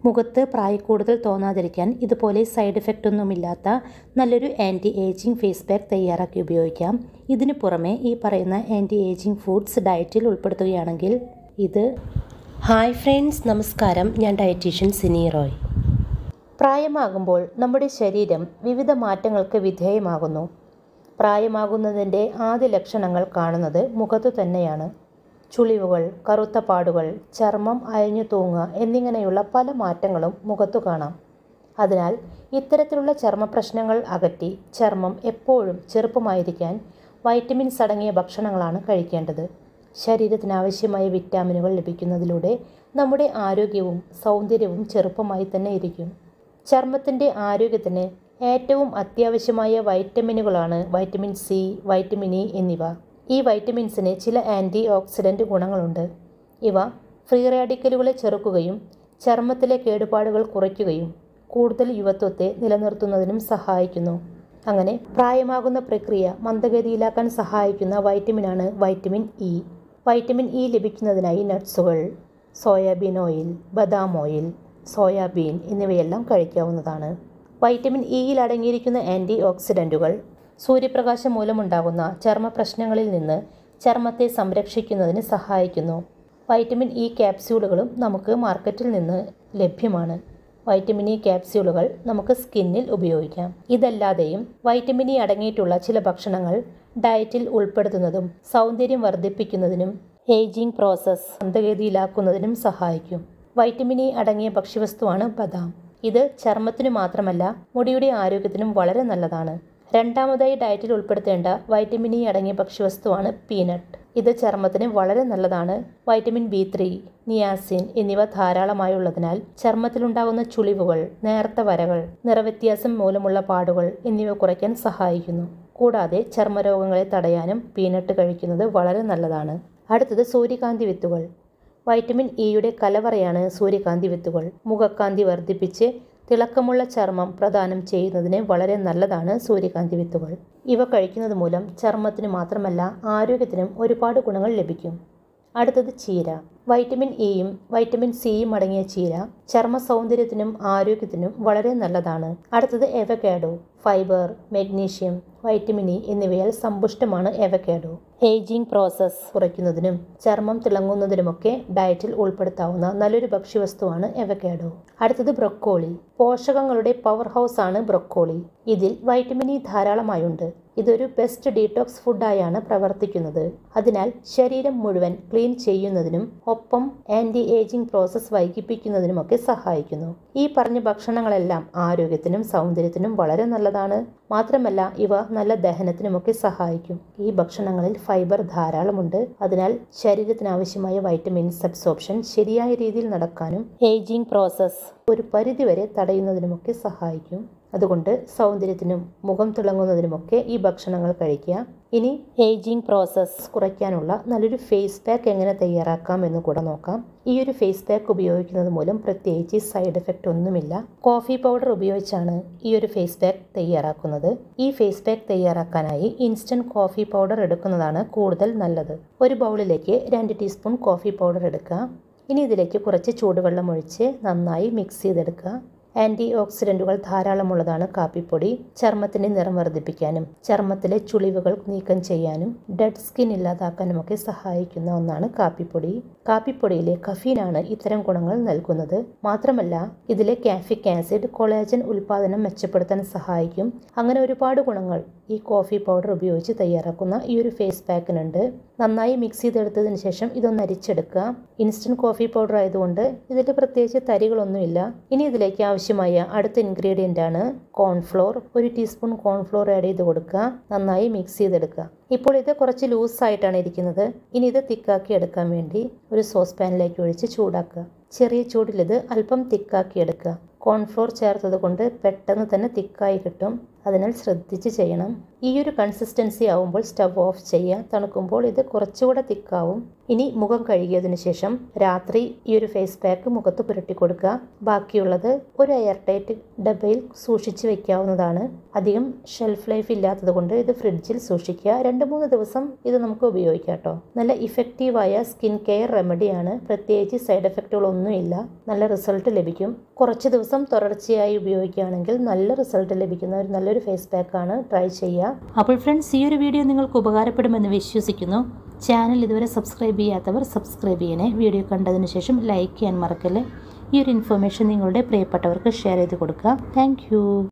മുഖത്ത് പ്രായക്കൂടുതൽ തോന്നാതിരിക്കാൻ ഇതുപോലെ side effect ഒന്നുമില്ലാത്ത നല്ലൊരു ആൻറ്റി ഏജിങ് ഫേസ് പാക്ക് തയ്യാറാക്കി ഉപയോഗിക്കാം ഇതിനു പുറമെ ഈ പറയുന്ന ആൻറ്റി ഏജിങ് ഫുഡ്സ് ഡയറ്റിൽ ഉൾപ്പെടുത്തുകയാണെങ്കിൽ ഇത് ഹായ് ഫ്രണ്ട്സ് നമസ്കാരം ഞാൻ ഡയറ്റീഷ്യൻ സിനി റോയ് പ്രായമാകുമ്പോൾ നമ്മുടെ ശരീരം വിവിധ മാറ്റങ്ങൾക്ക് വിധേയമാകുന്നു പ്രായമാകുന്നതിൻ്റെ ആദ്യ ലക്ഷണങ്ങൾ കാണുന്നത് മുഖത്തു തന്നെയാണ് ചുളിവുകൾ കറുത്ത പാടുകൾ ചർമ്മം അയഞ്ഞു തൂങ്ങുക എന്നിങ്ങനെയുള്ള പല മാറ്റങ്ങളും മുഖത്തു കാണാം അതിനാൽ ഇത്തരത്തിലുള്ള ചർമ്മ പ്രശ്നങ്ങൾ അകറ്റി ചർമ്മം എപ്പോഴും ചെറുപ്പമായിരിക്കാൻ വൈറ്റമിൻസ് അടങ്ങിയ ഭക്ഷണങ്ങളാണ് കഴിക്കേണ്ടത് ശരീരത്തിന് ആവശ്യമായ വിറ്റാമിനുകൾ ലഭിക്കുന്നതിലൂടെ നമ്മുടെ ആരോഗ്യവും സൗന്ദര്യവും ചെറുപ്പമായി തന്നെ ഇരിക്കും ചർമ്മത്തിൻ്റെ ആരോഗ്യത്തിന് ഏറ്റവും അത്യാവശ്യമായ വൈറ്റമിനുകളാണ് വൈറ്റമിൻ സി വൈറ്റമിൻ ഇ എന്നിവ ഈ വൈറ്റമിൻസിന് ചില ആൻറ്റി ഓക്സിഡൻറ്റ് ഗുണങ്ങളുണ്ട് ഇവ ഫ്രീ റാഡിക്കലുകളെ ചെറുക്കുകയും ചർമ്മത്തിലെ കേടുപാടുകൾ കുറയ്ക്കുകയും കൂടുതൽ യുവത്വത്തെ നിലനിർത്തുന്നതിനും സഹായിക്കുന്നു അങ്ങനെ പ്രായമാകുന്ന പ്രക്രിയ മന്ദഗതിയിലാക്കാൻ സഹായിക്കുന്ന വൈറ്റമിനാണ് വൈറ്റമിൻ ഇ വൈറ്റമിൻ ഇ ലഭിക്കുന്നതിനായി നട്ട്സുകൾ സോയാബീൻ ഓയിൽ ബദാം ഓയിൽ സോയാബീൻ എന്നിവയെല്ലാം കഴിക്കാവുന്നതാണ് വൈറ്റമിൻ ഇയിൽ അടങ്ങിയിരിക്കുന്ന ആൻറ്റി ഓക്സിഡൻറ്റുകൾ സൂര്യപ്രകാശം മൂലമുണ്ടാകുന്ന ചർമ്മ പ്രശ്നങ്ങളിൽ നിന്ന് ചർമ്മത്തെ സംരക്ഷിക്കുന്നതിന് സഹായിക്കുന്നു വൈറ്റമിൻ ഇ ക്യാപ്സ്യൂളുകളും നമുക്ക് മാർക്കറ്റിൽ നിന്ന് ലഭ്യമാണ് വൈറ്റമിൻ ഇ ക്യാപ്സ്യൂളുകൾ നമുക്ക് സ്കിന്നിൽ ഉപയോഗിക്കാം ഇതല്ലാതെയും വൈറ്റമിൻ ഇ അടങ്ങിയിട്ടുള്ള ചില ഭക്ഷണങ്ങൾ ഡയറ്റിൽ ഉൾപ്പെടുത്തുന്നതും സൗന്ദര്യം വർദ്ധിപ്പിക്കുന്നതിനും ഏജിംഗ് പ്രോസസ്സ് മന്ദഗതിയിലാക്കുന്നതിനും സഹായിക്കും വൈറ്റമിൻ ഇ അടങ്ങിയ ഭക്ഷ്യവസ്തുവാണ് ബദാം ഇത് ചർമ്മത്തിനു മാത്രമല്ല മുടിയുടെ ആരോഗ്യത്തിനും വളരെ നല്ലതാണ് രണ്ടാമതായി ഡയറ്റിൽ ഉൾപ്പെടുത്തേണ്ട വൈറ്റമിൻ ഇ അടങ്ങിയ ഭക്ഷ്യവസ്തുവാണ് പീനട്ട് ഇത് ചർമ്മത്തിന് വളരെ നല്ലതാണ് വൈറ്റമിൻ ബി ത്രീ നിയാസിൻ എന്നിവ ധാരാളമായുള്ളതിനാൽ ചർമ്മത്തിലുണ്ടാകുന്ന ചുളിവുകൾ നേർത്ത വരകൾ നിറവ്യത്യാസം മൂലമുള്ള പാടുകൾ എന്നിവ കുറയ്ക്കാൻ സഹായിക്കുന്നു കൂടാതെ ചർമ്മരോഗങ്ങളെ തടയാനും പീനട്ട് കഴിക്കുന്നത് വളരെ നല്ലതാണ് അടുത്തത് സൂര്യകാന്തി വിത്തുകൾ വൈറ്റമിൻ ഇയുടെ കലവറയാണ് സൂര്യകാന്തി വിത്തുകൾ മുഖക്കാന്തി വർദ്ധിപ്പിച്ച് തിളക്കമുള്ള ചർമ്മം പ്രദാനം ചെയ്യുന്നതിന് വളരെ നല്ലതാണ് സൂര്യകാന്തി വിത്തുകൾ ഇവ കഴിക്കുന്നത് മൂലം ചർമ്മത്തിന് മാത്രമല്ല ആരോഗ്യത്തിനും ഒരുപാട് ഗുണങ്ങൾ ലഭിക്കും അടുത്തത് ചീര വൈറ്റമിൻ ഇയും വൈറ്റമിൻ സിയും അടങ്ങിയ ചീര ചർമ്മ സൗന്ദര്യത്തിനും ആരോഗ്യത്തിനും വളരെ നല്ലതാണ് അടുത്തത് avocado fibre magnesium vitamin E എന്നിവയാൽ സമ്പുഷ്ടമാണ് എവക്കാഡോ ഏജിംഗ് പ്രോസസ്സ് കുറയ്ക്കുന്നതിനും ചർമ്മം തിളങ്ങുന്നതിനുമൊക്കെ ഡയറ്റിൽ ഉൾപ്പെടുത്താവുന്ന നല്ലൊരു ഭക്ഷ്യവസ്തുവാണ് എവക്കാഡോ അടുത്തത് ബ്രൊക്കോളി പോഷകങ്ങളുടെ പവർ ഹൗസ് ആണ് ബ്രൊക്കോളി ഇതിൽ വൈറ്റമിൻ ഇ ധാരാളമായുണ്ട് ഇതൊരു ബെസ്റ്റ് ഡീടോക്സ് ഫുഡായാണ് പ്രവർത്തിക്കുന്നത് അതിനാൽ ശരീരം മുഴുവൻ ക്ലീൻ ചെയ്യുന്നതിനും ഒപ്പം ആൻറ്റി ഏജിംഗ് പ്രോസസ്സ് വൈകിപ്പിക്കുന്നതിനുമൊക്കെ സഹായിക്കുന്നു ഈ പറഞ്ഞ ഭക്ഷണങ്ങളെല്ലാം ആരോഗ്യത്തിനും സൗന്ദര്യത്തിനും വളരെ നല്ലതാണ് മാത്രമല്ല ഇവ നല്ല ദഹനത്തിനുമൊക്കെ സഹായിക്കും ഈ ഭക്ഷണങ്ങളിൽ ഫൈബർ ധാരാളമുണ്ട് അതിനാൽ ശരീരത്തിന് ആവശ്യമായ വൈറ്റമിൻസ് അബ്സോർപ്ഷൻ ശരിയായ രീതിയിൽ നടക്കാനും ഏജിംഗ് പ്രോസസ്സ് ഒരു പരിധിവരെ തടയുന്നതിനുമൊക്കെ സഹായിക്കും അതുകൊണ്ട് സൗന്ദര്യത്തിനും മുഖം തിളങ്ങുന്നതിനുമൊക്കെ ഈ ഭക്ഷണങ്ങൾ കഴിക്കുക ഇനി ഏജിംഗ് പ്രോസസ്സ് കുറയ്ക്കാനുള്ള നല്ലൊരു ഫേസ് പാക്ക് എങ്ങനെ തയ്യാറാക്കാം എന്ന് കൂടെ നോക്കാം ഈ ഒരു ഫേസ് പാക്ക് ഉപയോഗിക്കുന്നത് മൂലം പ്രത്യേകിച്ച് സൈഡ് എഫക്റ്റ് ഒന്നുമില്ല കോഫി പൗഡർ ഉപയോഗിച്ചാണ് ഈ ഒരു ഫേസ് പാക്ക് തയ്യാറാക്കുന്നത് ഈ ഫേസ് പാക്ക് തയ്യാറാക്കാനായി ഇൻസ്റ്റൻറ്റ് കോഫി പൗഡർ എടുക്കുന്നതാണ് കൂടുതൽ നല്ലത് ഒരു ബൗളിലേക്ക് രണ്ട് ടീസ്പൂൺ കോഫി പൗഡർ എടുക്കുക ഇനി ഇതിലേക്ക് കുറച്ച് ചൂടുവെള്ളം ഒഴിച്ച് നന്നായി മിക്സ് ചെയ്തെടുക്കുക ആൻറ്റി ഓക്സിഡൻറ്റുകൾ ധാരാളമുള്ളതാണ് കാപ്പിപ്പൊടി ചർമ്മത്തിൻ്റെ നിറം വർദ്ധിപ്പിക്കാനും ചർമ്മത്തിലെ ചുളിവുകൾ നീക്കം ചെയ്യാനും ഡെഡ് സ്കിൻ ഇല്ലാതാക്കാനുമൊക്കെ സഹായിക്കുന്ന ഒന്നാണ് കാപ്പിപ്പൊടി കാപ്പിപ്പൊടിയിലെ കഫീനാണ് ഇത്തരം ഗുണങ്ങൾ നൽകുന്നത് മാത്രമല്ല ഇതിലെ കാഫിക് ആസിഡ് കൊളാജൻ ഉൽപ്പാദനം മെച്ചപ്പെടുത്താൻ സഹായിക്കും അങ്ങനെ ഒരുപാട് ഗുണങ്ങൾ ഈ കോഫി പൗഡർ ഉപയോഗിച്ച് തയ്യാറാക്കുന്ന ഈ ഒരു ഫേസ് പാക്കിനുണ്ട് നന്നായി മിക്സ് ചെയ്തെടുത്തതിന് ശേഷം ഇതൊന്ന് അരിച്ചെടുക്കുക ഇൻസ്റ്റൻറ്റ് കോഫി പൗഡർ ആയതുകൊണ്ട് ഇതിൽ പ്രത്യേകിച്ച് തരികളൊന്നുമില്ല ഇനി ഇതിലേക്ക് ആവശ്യമായ അടുത്ത ഇൻഗ്രീഡിയൻ്റ് ആണ് കോൺഫ്ലോർ ഒരു ടീസ്പൂൺ കോൺഫ്ലോർ ആഡ് ചെയ്ത് കൊടുക്കുക നന്നായി മിക്സ് ചെയ്തെടുക്കുക ഇപ്പോൾ ഇത് കുറച്ച് ലൂസായിട്ടാണ് ഇരിക്കുന്നത് ഇനി ഇത് തിക്കാക്കി എടുക്കാൻ വേണ്ടി ഒരു സോസ് പാനിലേക്ക് ഒഴിച്ച് ചൂടാക്കുക ചെറിയ ചൂടിൽ ഇത് അല്പം തിക്കാക്കി എടുക്കുക കോൺഫ്ലോർ ചേർത്തത് കൊണ്ട് പെട്ടെന്ന് തന്നെ തിക്കായി കിട്ടും അതിനാൽ ശ്രദ്ധിച്ച് ചെയ്യണം ഈ ഒരു കൺസിസ്റ്റൻസി ആവുമ്പോൾ സ്റ്റവ് ഓഫ് ചെയ്യുക തണുക്കുമ്പോൾ ഇത് കുറച്ചുകൂടെ തിക്കാവും ഇനി മുഖം കഴുകിയതിനു ശേഷം രാത്രി ഈ ഒരു ഫേസ് പാക്ക് മുഖത്ത് പുരട്ടി കൊടുക്കുക ബാക്കിയുള്ളത് ഒരു എയർ ടൈറ്റ് ഡബയിൽ സൂക്ഷിച്ച് വെക്കാവുന്നതാണ് അധികം ഷെൽഫ് ലൈഫ് ഇല്ലാത്തത് കൊണ്ട് ഇത് ഫ്രിഡ്ജിൽ സൂക്ഷിക്കുക രണ്ട് മൂന്ന് ദിവസം ഇത് നമുക്ക് ഉപയോഗിക്കാം കേട്ടോ നല്ല ഇഫക്റ്റീവായ സ്കിൻ കെയർ റെമഡിയാണ് പ്രത്യേകിച്ച് സൈഡ് എഫക്റ്റുകളൊന്നുമില്ല നല്ല റിസൾട്ട് ലഭിക്കും കുറച്ച് ദിവസം തുടർച്ചയായി ഉപയോഗിക്കുകയാണെങ്കിൽ നല്ല റിസൾട്ട് ലഭിക്കുന്ന ഒരു നല്ലൊരു ഫേസ് പാക്കാണ് ട്രൈ ചെയ്യുക അപ്പോൾ ഫ്രണ്ട്സ് ഈ ഒരു വീഡിയോ നിങ്ങൾക്ക് ഉപകാരപ്പെടുമെന്ന് വിശ്വസിക്കുന്നു ചാനൽ ഇതുവരെ സബ്സ്ക്രൈബ് ചെയ്യാത്തവർ സബ്സ്ക്രൈബ് ചെയ്യണേ വീഡിയോ കണ്ടതിന് ശേഷം ലൈക്ക് ചെയ്യാൻ മറക്കല്ലേ ഈ ഒരു ഇൻഫർമേഷൻ നിങ്ങളുടെ പ്രിയപ്പെട്ടവർക്ക് ഷെയർ ചെയ്ത് കൊടുക്കുക താങ്ക്